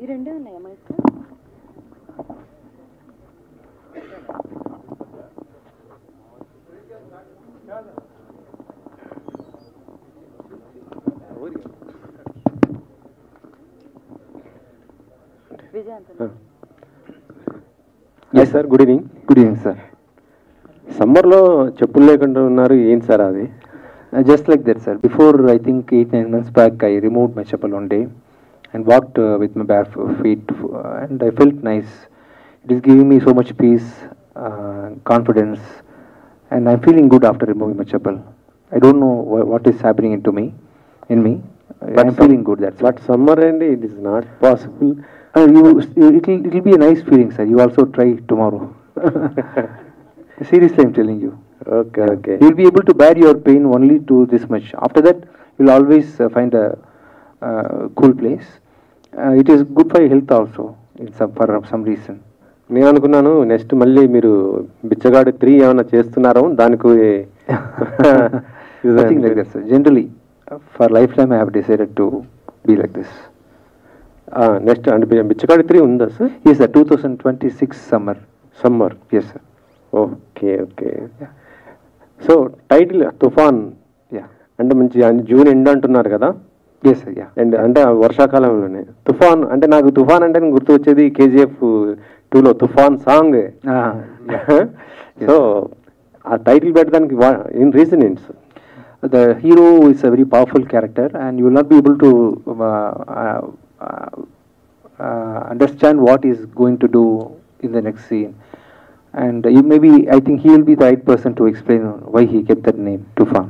ఈ రెండే ఉన్నాయా mic Vijayanth yes sir good evening good evening sir సమ్మర్లో చెప్పులు లేకుండా ఉన్నారు ఏంటి సార్ అది Uh, just like that, sir. Before, I think eight nine months back, I removed my chappal one day and walked uh, with my bare f- feet, uh, and I felt nice. It is giving me so much peace, uh, confidence, and I'm feeling good after removing my chappal. I don't know wha- what is happening into me, in me. Uh, But I'm some- feeling good. That's but summer అండి it is not possible Uh, you, it'll, it'll be a nice feeling, sir. You also try tomorrow. Seriously, I'm telling you. Okay okay You'll be able to bear your pain only to this much. After that, you'll always uh, find a uh, cool place. Uh, it is good for your health also, in some for some reason. నేను అనుకున్నాను next మళ్ళీ మీరు బిచ్చగాడు three ఏమైనా చేస్తున్నారో దానికి Nothing like that, sir. Generally, uh, for lifetime, I have decided to be like this. Next అంటే బి- బిచ్చగాడు త్రీ ఉందా sir Yes, sir. 2026 summer. Summer Yes, sir. Okay okay so title Toofan Yeah. అంటే మంచి అంటే జూన్ ఎండ్ అంటున్నారు కదా Yes, sir. Yeah. And అంటే ఆ వర్షాకాలంలోనే తుఫాన్ అంటే నాకు తుఫాన్ అంటే నాకు గుర్తు వచ్చేది కేజీఎఫ్ టూలో తుఫాన్ సాంగ్ Ah, సో ఆ టైటిల్ పెట్టడానికి ఇన్ రీజన్ ఏంటి sir the hero is a very powerful character and you will not be able to uh, uh, uh, understand what he's going to do in the next scene and you maybe i think he will be the right person to explain why he kept that name tufan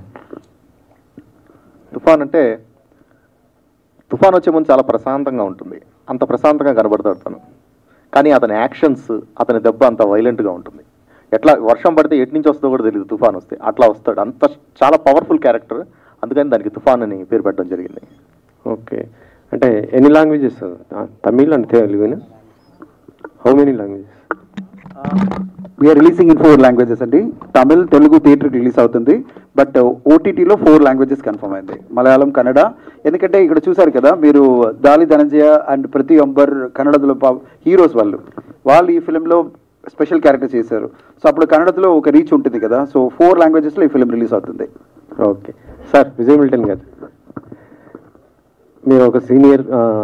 తుఫాన్ అంటే తుఫాన్ వచ్చే ముందు చాలా ప్రశాంతంగా ఉంటుంది అంత ప్రశాంతంగా కనబడతాడు తను కానీ అతని యాక్షన్స్ అతని దెబ్బ అంత వైలెంట్గా ఉంటుంది ఎట్లా వర్షం పడితే ఎటు నుంచి వస్తుందో కూడా తెలియదు తుఫాన్ వస్తే అట్లా వస్తాడు అంత చాలా పవర్ఫుల్ క్యారెక్టర్ అందుకని దానికి తుఫాన్ అని పేరు పెట్టడం జరిగింది ఓకే అంటే ఎన్ని లాంగ్వేజెస్ తమిళ్ అండ్ తెలుగునా how many languages we are releasing in four languages అండి తమిళ్ తెలుగు థియేటర్ రిలీజ్ అవుతుంది బట్ ఓటీటీలో ఫోర్ లాంగ్వేజెస్ కన్ఫర్మ్ అయింది మలయాళం కన్నడ ఎందుకంటే ఇక్కడ చూసారు కదా మీరు దాలి ధనంజయ అండ్ ప్రతి అంబర్ కన్నడలో హీరోస్ వాళ్ళు వాళ్ళు ఈ ఫిలింలో స్పెషల్ క్యారెక్టర్ చేశారు సో అప్పుడు కన్నడలో ఒక రీచ్ ఉంటుంది కదా సో ఫోర్ లాంగ్వేజెస్లో ఈ ఫిలిం రిలీజ్ అవుతుంది ఓకే సార్ విజయ్ మిల్టన్ గారు మీరు ఒక సీనియర్